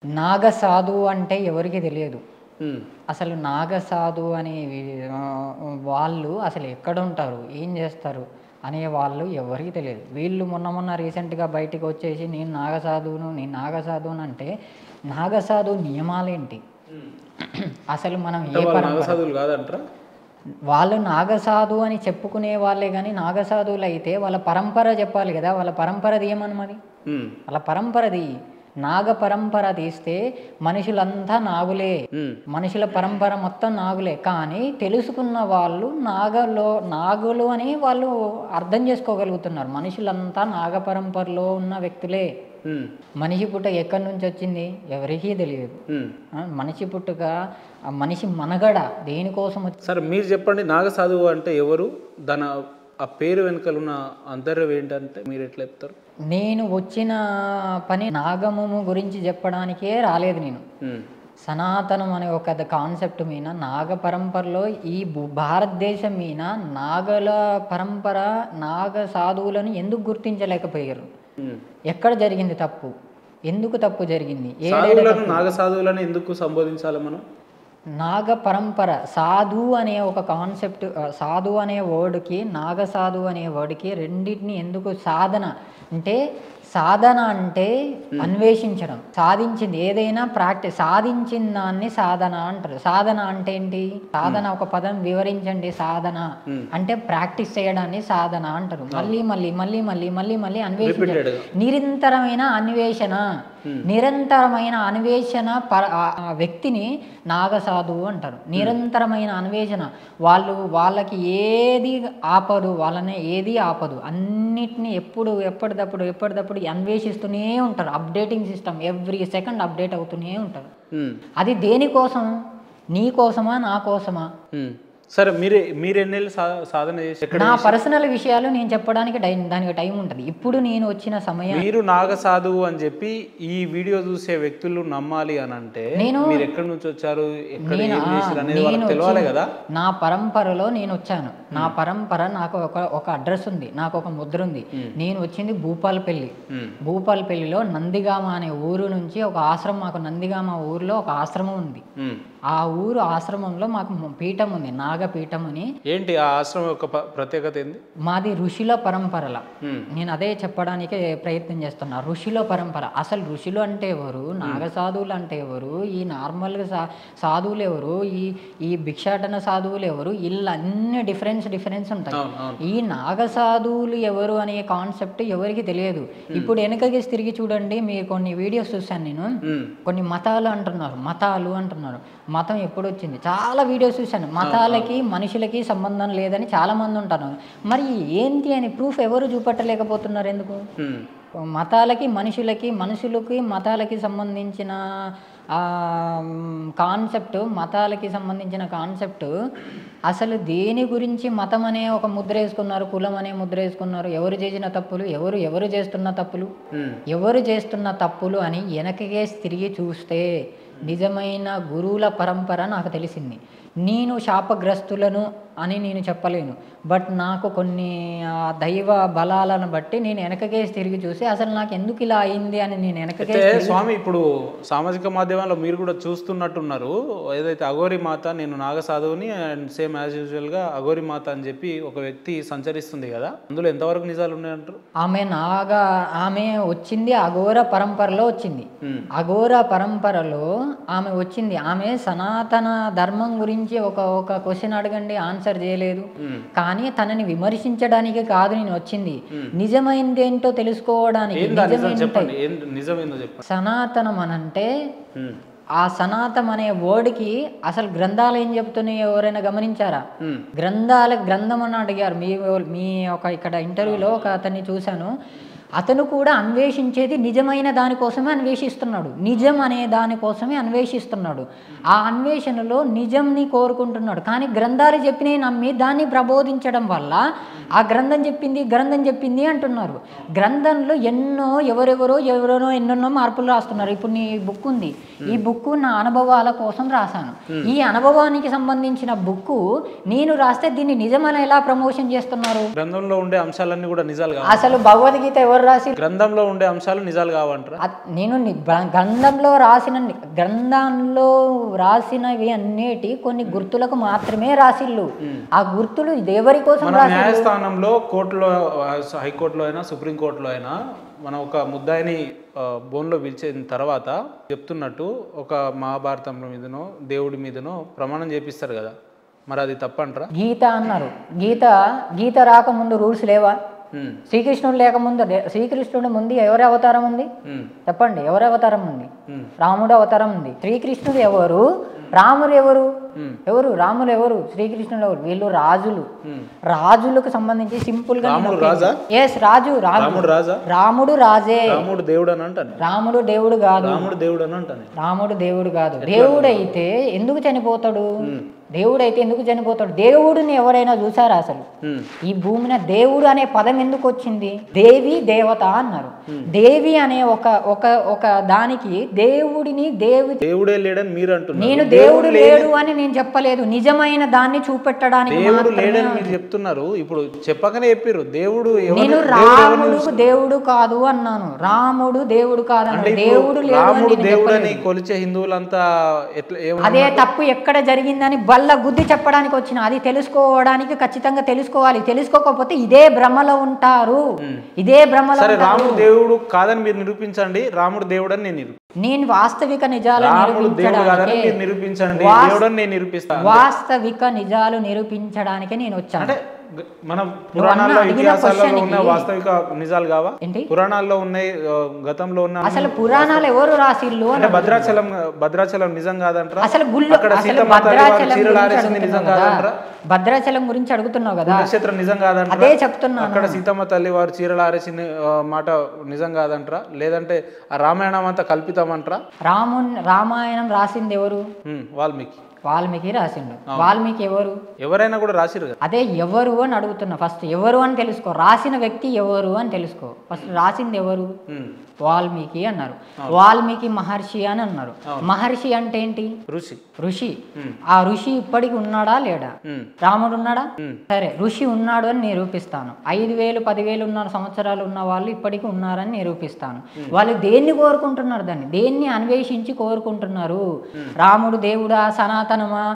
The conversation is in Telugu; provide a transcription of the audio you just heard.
నాగసాధు అంటే ఎవరికి తెలియదు ఉమ్, అసలు నాగసాధు అనే వి- ఆ, వాళ్ళు అసలు ఎక్కడ ఉంటారు ఏం చేస్తారు అనే వాళ్ళు ఎవరికి తెలియదు వీళ్ళు మొన్న మొన్న రీసెంట్గా బయటికి వచ్చేసి నేను నాగసాధువును నేను నాగసాధువును అంటే నాగసాధు నియమాలేంటి అసలు మనం అంటే ఏ వాళ్ళు పరంపర నాగసాధువులు కాదంటారా వాళ్ళు నాగసాధు అని చెప్పుకునే వాళ్ళే కానీ నాగసాధువులు అయితే వాళ్ళ పరంపర చెప్పాలి కదా వాళ్ళ పరంపరది ఏమన్నది ఉమ్, వాళ్ళ పరంపరది నాగ పరంపర తీస్తే మనుషులంతా నాగులే ఉమ్, మనుషుల పరంపర మొత్తం నాగులే కానీ తెలుసుకున్న వాళ్ళు నాగలో నాగులు అని వాళ్ళు అర్థం చేసుకోగలుగుతున్నారు మనుషులంతా నాగ పరంపరలో ఉన్న వ్యక్తులే ఉమ్, మనిషి పుట్ట ఎక్కడి నుంచి వచ్చింది ఎవరికీ తెలియదు ఉమ్. ఆ, మనిషి పుట్టుక ఆ మనిషి మనగడ దేనికోసం వచ్చి సరే మీరు చెప్పండి నాగసాధువు అంటే ఎవరు దాని ఆ పేరు వెనుకలు ఉన్న అంతర్యం ఏంటంటే మీరు ఎట్లా చెప్తారు నేను వచ్చిన పని నాగము గురించి చెప్పడానికే రాలేదు నేను ఉమ్, సనాతనం అనే ఒక కాన్సెప్ట్ మీద నాగ పరంపరలో ఈ భూ- భారతదేశం మీద నాగల పరంపర నాగ సాధువులను ఎందుకు గుర్తించలేకపోయారు ఉమ్. ఎక్కడ జరిగింది తప్పు ఎందుకు తప్పు జరిగింది ఏ సాధువులను నాగసాధువులను ఎందుకు సంబోధించాలి మనం నాగ పరంపర సాధు అనే ఒక కాన్సెప్ట్ ఆ, సాధు అనే వర్డ్కి నాగ సాధు అనే వర్డ్కి రెండింటిని ఎందుకు సాధన అంటే సాధన అంటే అన్వేషించడం సాధించింది ఏదైనా ప్రాక్టీస్ సాధించిన దాన్ని సాధన అంటారు సాధన అంటే ఏంటి సాధన ఒక పదం వివరించండి సాధన అంటే ప్రాక్టీస్ చేయడాన్ని సాధన అంటారు మళ్ళీ మళ్ళీ మళ్ళీ మళ్ళీ మళ్ళీ మళ్ళీ అన్వేషించడం రిపీటెడ్గా నిరంతరమైన అన్వేషణ నిరంతరమైన అన్వేషణ పర ఆ- ఆ వ్యక్తిని నాగసాధువు అంటారు నిరంతరమైన అన్వేషణ వాళ్ళు వాళ్ళకి ఏది ఆపదు వాళ్ళని ఏది ఆపదు అన్నిటిని ఎప్పుడు ఎప్పటిదప్పుడు ఎప్పటిదప్పుడు అన్వేషిస్తూనే ఉంటారు updating system every second update అవుతూనే ఉంటారు ఉమ్, అది దేనికోసం నీ కోసమా నా కోసమా ఉమ్. సరే మీరే మీరు ఎన్నేళ్ళు సా సాధన చేసి ఎక్కడ నా పర్సనల్ విషయాలు నేను చెప్పడానికి టైం దానికి టైం ఉంటుంది ఇప్పుడు నేను వచ్చిన సమయం మీరు నాగ సాధువు అని చెప్పి ఈ వీడియో చూసే వ్యక్తులు నమ్మాలి అని అంటే నేను- మీరు ఎక్కడి నుంచి వచ్చారు ఎక్కడ నేను ఏం ఆ, చేశారు అనేది వాళ్ళకి నేను తెలియాలి వచ్చి- కదా నా పరంపరలో నేను వచ్చాను నా పరంపర నాకు ఒక ఒక అడ్రస్ ఉంది నాకు ఒక ముద్ర ఉంది నేను వచ్చింది భూపాలపల్లి ఉమ్, భూపాలపల్లిలో నందిగామ అనే ఊరు నుంచి ఒక ఆశ్రమం మాకు నందిగామ ఊరిలో ఒక ఆశ్రమం ఉంది ఉమ్. ఆ ఊరు ఆశ్రమంలో మాకు పీఠం ఉంది నాగపీఠం అని ఏంటి ఆ ఆశ్రమం యొక్క ప- ప్రత్యేకత ఏంది మాది ఋషుల పరంపరల ఉమ్, నేను అదే చెప్పడానికే ప్రయత్నం చేస్తున్నా ఋషుల పరంపర అసలు ఋషులు అంటే ఎవరు నాగసాధువులు అంటే ఎవరు ఈ నార్మల్గా సా సాధువులు ఎవరు ఈ ఈ భిక్షాటన సాధువులు ఎవరు ఇలా అన్ని డిఫరెన్స్ డిఫరెన్స్ ఉంటాయి అవును అవును ఈ నాగసాధువులు ఎవరు అనే కాన్సెప్ట్ ఎవరికి తెలియదు ఇప్పుడు వెనకకి తిరిగి చూడండి మీరు కొన్ని వీడియోస్ చూశాను నేను ఉమ్, కొన్ని మతాలు అంటున్నారు మతాలు అంటున్నారు మతం ఎప్పుడు వచ్చింది చాలా వీడియోస్ చూశాను మతాలకి మనుషులకి సంబంధం లేదని చాలా మంది ఉంటారు మరి ఏంటి అని ప్రూఫ్ ఎవరు చూపెట్టలేకపోతున్నారు ఎందుకు ఉమ్, మతాలకి మనుషులకి మనుషులకి మతాలకి సంబంధించిన కాన్సెప్ట్ మతాలకి సంబంధించిన కాన్సెప్ట్ అసలు దేని గురించి మతం అనే ఒక ముద్ర వేసుకున్నారు కులం అనే ముద్ర వేసుకున్నారు ఎవరు చేసిన తప్పులు ఎవరు ఎవరు చేస్తున్న తప్పులు ఉమ్, ఎవరు చేస్తున్న తప్పులు అని వెనకకే తిరిగి చూస్తే నిజమైన గురువుల పరంపర నాకు తెలిసింది నేను శాపగ్రస్తులను అని నేను చెప్పలేను బట్ నాకు కొన్ని ఆ, దైవ బలాలను బట్టి నేను వెనకకే తిరిగి చూసి అసలు నాకు ఎందుకు ఇలా అయింది అని నేను వెనకకే అయితే స్వామి ఇప్పుడు సామాజిక మాధ్యమాల్లో మీరు కూడా చూస్తున్నట్టున్నారు ఏదైతే అఘోరి మాత నేను నాగ సాధువుని అండ్ సేమ్ యాజ్ యూజువల్ గా అఘోరి మాత అని చెప్పి ఒక వ్యక్తి సంచరిస్తుంది కదా అందులో ఎంతవరకు నిజాలు ఉన్నాయంటారు ఆమె నాగా ఆమె వచ్చింది అఘోర పరంపరలో వచ్చింది ఉమ్, అఘోర పరంపరలో ఆమె వచ్చింది ఆమె సనాతన ధర్మం గురించి ఒక ఒక క్వశ్చన్ అడగండి ఆన్సర్ చేయలేదు ఉమ్, కానీ తనని విమర్శించడానికి కాదు నేను వచ్చింది నిజమైంది ఏంటో తెలుసుకోవడానికి ఏందా నిజం నిజమేంటో చెప్పండి ఏం నిజం ఏందో చెప్పండి సనాతనం అనంటే ఉమ్, ఆ సనాతం అనే వర్డ్కి అసలు గ్రంథాలు ఏం చెప్తున్నాయి ఎవరైనా గమనించారా ఉమ్, గ్రంథాల గ్రంథం అని అడిగారు మీ మీ ఒక ఇక్కడ ఇంటర్వ్యూలో ఒక అతన్ని చూశాను అతను కూడా అన్వేషించేది నిజమైన దానికోసమే అన్వేషిస్తున్నాడు నిజం అనే దానికోసమే అన్వేషిస్తున్నాడు ఆ అన్వేషణలో నిజంని కోరుకుంటున్నాడు కానీ గ్రంథాలు చెప్పినవి నమ్మి దాన్ని ప్రబోధించడం వల్ల ఆ గ్రంథం చెప్పింది గ్రంథం చెప్పింది అంటున్నారు గ్రంథంలో ఎన్నో ఎవరెవరో ఎవరెవరో ఎన్నెన్నో మార్పులు రాస్తున్నారు ఇప్పుడు నీ బుక్ ఉంది ఈ బుక్ నా అనుభవాల కోసం రాశాను ఈ అనుభవానికి సంబంధించిన బుక్ నేను రాస్తే దీన్ని నిజమని ఎలా ప్రమోషన్ చేస్తున్నారు గ్రంథంలో ఉండే అంశాలన్నీ కూడా నిజాలు కావు అసలు భగవద్గీత ఎవరు ఎవరు రాసి గ్రంథంలో ఉండే అంశాలు నిజాలు కావంటారా అద్- నేను ని- గ్ర- గ్రంథంలో రాసిన గ్రంథంలో రాసినవి అన్నిటి కొన్ని గుర్తులకు మాత్రమే రాసిల్లు ఆ గుర్తులు ఎవరి కోసం మన రాసి న్యాయస్థానంలో కోర్టులో ఆ, హైకోర్టులో అయినా సుప్రీంకోర్టులో అయినా మనం ఒక ముద్దాయిని ఆ, బోన్లో పిలిచిన తర్వాత చెప్తున్నట్టు ఒక మహాభారతం మీదనో దేవుడి మీదనో ప్రమాణం చేపిస్తారు కదా మరి అది తప్పంటారా గీత అన్నారు గీత గీత రాకముందు రూల్స్ లేవా ఉమ్, శ్రీకృష్ణుడు లేకముందు డే- శ్రీకృష్ణుడి ముందు ఎవరి అవతారం ఉంది ఉమ్, చెప్పండి ఎవరి అవతారం ఉంది ఉమ్, రాముడు అవతారం ఉంది శ్రీకృష్ణుడు ఎవరు రాముడు ఎవరు ఉమ్, ఎవరు రాములు ఎవరు శ్రీకృష్ణుడు ఎవరు వీళ్ళు రాజులు ఉమ్. రాజులకు సంబంధించి సింపుల్ గా రాముడు రాజా? ఎస్ రాజు రాజు రాముడు రాజా రాముడు రాజే రాముడు దేవుడు అని అంటాను రాముడు దేవుడు కాదు రాముడు దేవుడు అని అంటాను రాముడు దేవుడు కాదు దేవుడైతే ఎందుకు చనిపోతాడు దేవుడైతే ఎందుకు చనిపోతాడు దేవుడిని ఎవరైనా చూసారా అసలు ఉమ్, ఈ భూమిన దేవుడు అనే పదం ఎందుకు వచ్చింది దేవి దేవత అన్నారు దేవి అనే ఒక ఒక ఒక దానికి దేవుడిని దేవి దేవుడే లేడని మీరు అంటున్నారు నేను దేవుడు లేడు అని నేను చెప్పలేదు నిజమైన దాన్ని చూపెట్టడానికి దేవుడు మాత్రమే లేడని మీరు చెప్తున్నారు ఇప్పుడు చెప్పకనే చెప్పారు దేవుడు ఎవరు నేను రాముడు దేవుడు కాదు అన్నాను రాముడు దేవుడు కాదు అంటే అన్నాను ఇప్పుడు దేవుడు లేడు అని రాముడు నేను దేవుడని చెప్పలేదు. కొలిచే హిందువులంతా ఎట్లా ఏమ- అదే తప్పు ఎక్కడ జరిగిందని బల్ల గుద్ది చెప్పడానికి వచ్చిన అది తెలుసుకోవడానికి ఖచ్చితంగా తెలుసుకోవాలి తెలుసుకోకపోతే ఇదే భ్రమలో ఉంటారు ఇదే భ్రమలో సరే ఉంటారు రాముడు దేవుడు కాదని మీరు నిరూపించండి రాముడు దేవుడని నేను నిరూ- నేను వాస్తవిక నిజాలు రాముడు దేవుడు కాదని నిరూపించడానికే మీరు నిరూపించండి వాస్- దేవుడని నేను నిరూపిస్తాను వాస్తవిక నిజాలు నిరూపించడానికే నేను వచ్చాను అంటే గ- మన పురాణాల్లో అడిగిన ఇతిహాసాలలో question ఉన్న కి- వాస్తవిక నిజాలు కావా ఏంటి పురాణాల్లో ఉన్నాయి ఆ, గతంలో ఉన్న అసలు పురాణాలు ఎవరు రాసిల్లు అని అంటే భద్రాచలం భద్రాచలం నిజం కాదంటారా అసలు గుళ్ళు అక్కడ అసలు సీతమ్మ తల్లి వారు భద్రాచలం చీరలు గురించి ఆరేసింది నిజం అడుగుతున్నావు కదా కాదంటారా భద్రాచలం గురించి అడుగుతున్నావు కదా నక్షత్రం నిజం కాదంటారా అదే చెప్తున్నాను అక్కడ సీతమ్మ తల్లి వారు చీరలు ఆరేసిన ఆ, మాట నిజం కాదంటారా లేదంటే ఆ రామాయణం అంతా కల్పితామంటారా రాము రామాయణం రాసింది ఎవరు ఉమ్, వాల్మీకి వాల్మీకి రాసిండు వాల్మీకి ఎవరు ఎవరైనా కూడా రాసిరు కదా అదే ఎవరు అని అడుగుతున్నా ఫస్ట్ ఎవరు అని తెలుసుకో రాసిన వ్యక్తి ఎవరు అని తెలుసుకో ఫస్ట్ రాసింది ఎవరు ఉమ్, వాల్మీకి అన్నారు వాల్మీకి మహర్షి అని అన్నారు మహర్షి అంటే ఏంటి ఋషి ఋషి ఉమ్. ఆ ఋషి ఇప్పటికి ఉన్నాడా లేడా ఉమ్, రాముడు ఉన్నాడా ఉమ్. సరే ఋషి ఉన్నాడు అని నిరూపిస్తాను ఐదు వేలు పదివేలు ఉన్న సంవత్సరాలు ఉన్న వాళ్ళు ఇప్పటికీ ఉన్నారని నిరూపిస్తాను వాళ్ళు దేన్ని కోరుకుంటున్నారు దాన్ని దేన్ని అన్వేషించి కోరుకుంటున్నారు రాముడు దేవుడా సనాతనమా